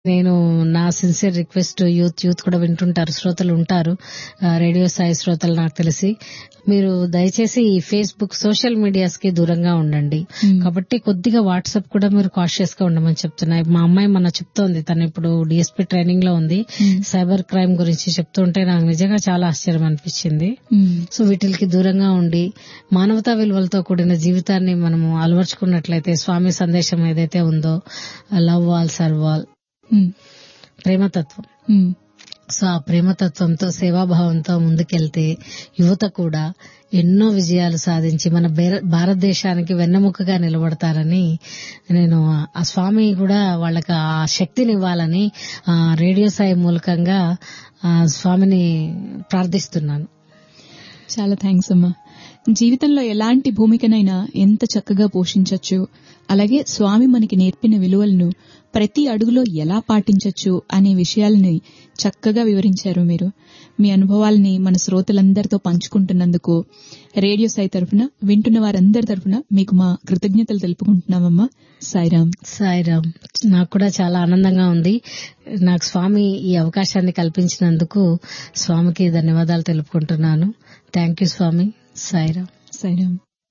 నేను నా sincere request youth youth కూడా వింటుంటారు శ్రోతలు ఉంటారు ఆ, రేడియో సాయి శ్రోతలు నాకు తెలిసి మీరు దయచేసి ఈ ఫేస్బుక్ సోషల్ మీడియాస్ కి దూరంగా ఉండండి కాబట్టి కొద్దిగా వాట్సాప్ కూడా మీరు కాషియస్ గా ఉండమని చెప్తున్నాయి మా అమ్మాయి మన చెప్తోంది తను ఇప్పుడు డిఎస్పీ ట్రైనింగ్ లో ఉంది సైబర్ క్రైమ్ గురించి చెప్తుంటే నాకు నిజంగా చాలా ఆశ్చర్యం అనిపించింది సో వీటికి దూరంగా ఉండి మానవతా విలువలతో కూడిన జీవితాన్ని మనము అలవర్చుకున్నట్లయితే స్వామి సందేశం ఏదైతే ఉందో లవ్ వాల్ సర్వ్ వాల్ ప్రేమతత్వం సో ఆ ప్రేమతత్వంతో సేవాభావంతో ముందుకెళ్తే యువత కూడా ఎన్నో విజయాలు సాధించి మన బేర- భారతదేశానికి వెన్నెముకగా నిలబడతారని నేను ఆ స్వామి కూడా వాళ్ళకి ఆ శక్తిని ఇవ్వాలని ఆ రేడియో సాయి మూలకంగా ఆ స్వామిని ప్రార్థిస్తున్నాను చాలా థ్యాంక్స్ అమ్మా జీవితంలో ఎలాంటి భూమికనైనా ఎంత చక్కగా పోషించొచ్చు అలాగే స్వామి మనకి నేర్పిన విలువలను ప్రతి అడుగులో ఎలా పాటించొచ్చు అనే విషయాలని చక్కగా వివరించారు మీరు మీ అనుభవాల్ని మన శ్రోతలందరితో పంచుకుంటున్నందుకు రేడియో సాయి తరఫున వింటున్న వారందరి తరఫున మీకు మా కృతజ్ఞతలు తెలుపుకుంటున్నామమ్మా సాయిరామ్ సాయిరామ్ నాకు కూడా చాలా ఆనందంగా ఉంది నాకు స్వామి ఈ అవకాశాన్ని కల్పించినందుకు స్వామికి ధన్యవాదాలు తెలుపుకుంటున్నాను థ్యాంక్ యూ స్వామి సాయిరామ్ సాయిరామ్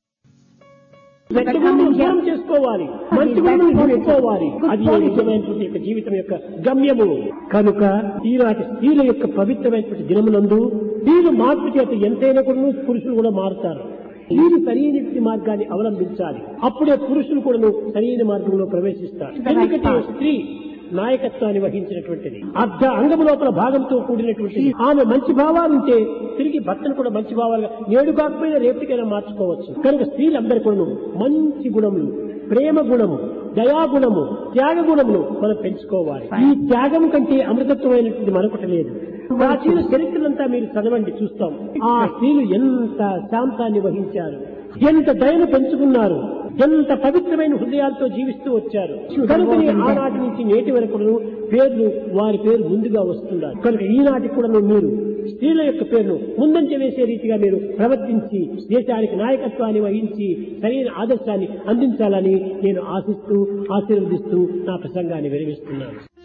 వ్యక్తి గుణమును దూరం చేసుకోవాలి మంచి గుణమును నేర్చుకోవాలి అది ఏ నిజమైనటువంటి యొక్క జీవితం యొక్క గమ్యము కనుక ఈనాటి స్త్రీల యొక్క పవిత్రమైనటువంటి దినమునందు స్త్రీలు మార్పు చేత ఎంతైనా కూడా పురుషులు కూడా మారుతారు స్త్రీలు సరైన మార్గాన్ని అవలంబించాలి అప్పుడే పురుషులు కూడా సరైన మార్గంలో ప్రవేశిస్తారు ఎందుకంటే స్త్రీ నాయకత్వాన్ని వహించినటువంటిది అర్ధ అంగము లోపల భాగంతో కూడినటువంటిది ఆమె మంచి భావాలుంటే తిరిగి భర్తను కూడా మంచి భావాలుగా నేడు కాకపోయినా రేపటికైనా మార్చుకోవచ్చు కనుక స్త్రీలందరి కూడా మంచి గుణములు ప్రేమ గుణము దయా గుణము త్యాగ గుణములు మనం పెంచుకోవాలి ఈ త్యాగం కంటే అమృతత్వమైనటువంటి మరొకటి లేదు ప్రాచీన చరిత్రలంతా మీరు చదవండి చూస్తాం ఆ స్త్రీలు ఎంత శాంతాన్ని వహించారు ఎంత దయను పెంచుకున్నారు ఎంత పవిత్రమైన హృదయాలతో జీవిస్తూ వచ్చారు కనుకనే ఆనాటి నుంచి నేటి వరకు పేర్లు వారి పేరు ముందుగా వస్తున్నారు కనుక ఈనాటి కూడా మీరు స్త్రీల యొక్క పేరును ముందంజ వేసే రీతిగా మీరు ప్రవర్తించి దేశానికి నాయకత్వాన్ని వహించి సరైన ఆదర్శాన్ని అందించాలని నేను ఆశిస్తూ ఆశీర్వదిస్తూ నా ప్రసంగాన్ని విరమిస్తున్నాను